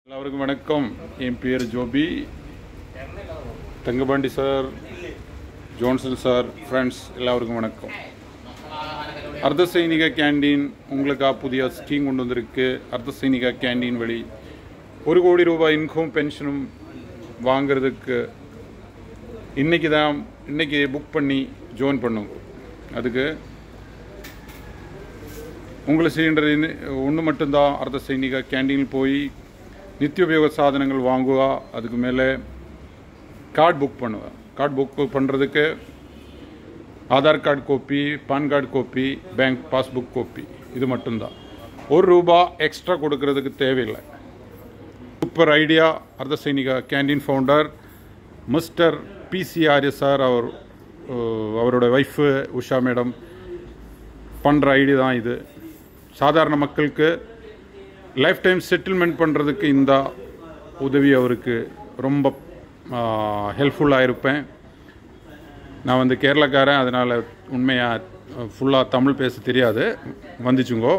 எல்லாருக்கும் வணக்கம் என் பேர் Joby Thangapandi sir Johnson sir friends எல்லாருக்கும் வணக்கம் அர்த்த சைனிக கேண்டீன் உங்களுக்காக புதிய ஸ்கீம் கொண்டு வந்திருக்கு அர்த்த சைனிக கேண்டீன் வழி ஒரு கோடி ரூபாய் இன்கம் பென்ஷனும் வாங்குறதுக்கு இன்னைக்கு தான் இன்னைக்கு புக் பண்ணி ஜாயின் பண்ணுங்க அதுக்கு உங்களை செய்கின்றது ஒன்று மட்டும்தான் அர்த்த சைனிக கேண்டீனில் போய் நித்தியோபயோக சாதனங்கள் வாங்குவா அதுக்கு மேலே கார்டு புக் பண்ணுவேன் கார்டு புக் பண்ணுறதுக்கு Aadhaar card copy PAN card copy bank passbook copy இது மட்டும்தான் ஒரு ரூபா எக்ஸ்ட்ரா கொடுக்கறதுக்கு தேவையில்லை super idea Artha Sainika canteen founder mister PCRS sir அவர் அஹ், அவரோட ஒய்ஃபு உஷா மேடம் பண்ணுற ஐடியா தான் இது சாதாரண மக்களுக்கு லைஃப் டைம் செட்டில்மெண்ட் பண்ணுறதுக்கு இந்த உதவி அவருக்கு ரொம்ப ஹெல்ப்ஃபுல்லாக இருப்பேன் நான் வந்து கேரளக்காரன் அதனால் உண்மையாக ஃபுல்லாக தமிழ் பேச தெரியாது வந்துச்சுங்கோ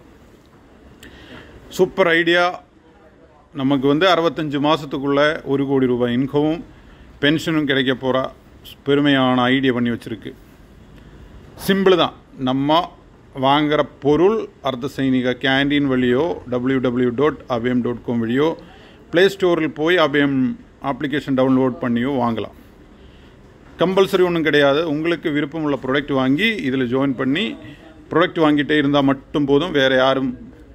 சூப்பர் ஐடியா நமக்கு வந்து அறுபத்தஞ்சு மாதத்துக்குள்ளே ஒரு கோடி ரூபாய் இன்கமும் பென்ஷனும் கிடைக்க போகிற பெருமையான ஐடியா பண்ணி வச்சுருக்கு சிம்பிள் தான் நம்ம வாங்குற பொருள் அர்த்த சைனிக கேண்டீன் வழியோ W W dot ABM dot com வழியோ ப்ளே ஸ்டோரில் போய் அபிஎம் அப்ளிகேஷன் டவுன்லோட் பண்ணியோ வாங்கலாம் கம்பல்சரி ஒன்றும் கிடையாது உங்களுக்கு விருப்பமுள்ள ப்ராடக்ட் வாங்கி இதில் ஜாயின் பண்ணி ப்ராடக்ட் வாங்கிட்டே இருந்தால் மட்டும் போதும் வேறு யாரும்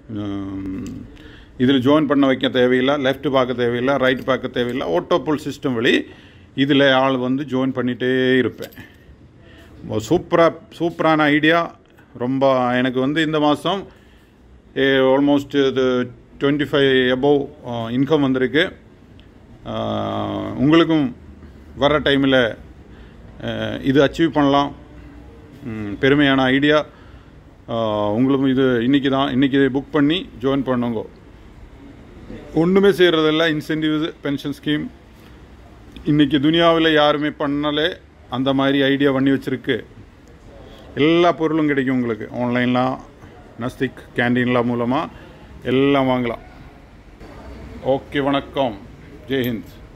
இதில் ஜாயின் பண்ண வைக்க தேவையில்லை லெஃப்ட் பார்க்க தேவையில்லை ரைட் பார்க்க தேவையில்லை ஆட்டோபோல் சிஸ்டம் வழி இதில் ஆள் வந்து ஜாயின் பண்ணிகிட்டே இருப்பேன் சூப்பராக சூப்பரான ஐடியா ரொம்ப எனக்கு வந்து இந்த மாதம் ஆல்மோஸ்ட் இது டுவெண்ட்டி ஃபைவ் எபோவ் இன்கம் வந்திருக்கு அஹ், உங்களுக்கும் வர டைமில் இது அச்சீவ் பண்ணலாம் ம், பெருமையான ஐடியா உங்களுக்கும் இது இன்றைக்கி தான் இன்றைக்கி புக் பண்ணி ஜாயின் பண்ணுங்க ஒன்றுமே செய்கிறதில்ல இன்சென்டிவ் பென்ஷன் ஸ்கீம் இன்றைக்கி துனியாவில் யாருமே பண்ணலே அந்த மாதிரி ஐடியா பண்ணி வச்சுருக்கு எல்லா பொருளும் கிடைக்கும் உங்களுக்கு ஆன்லைன்லாம் நஸ்திக் கேண்டீன்லாம் மூலமாக எல்லாம் வாங்கலாம் ஓகே வணக்கம் ஜெய்ஹிந்த்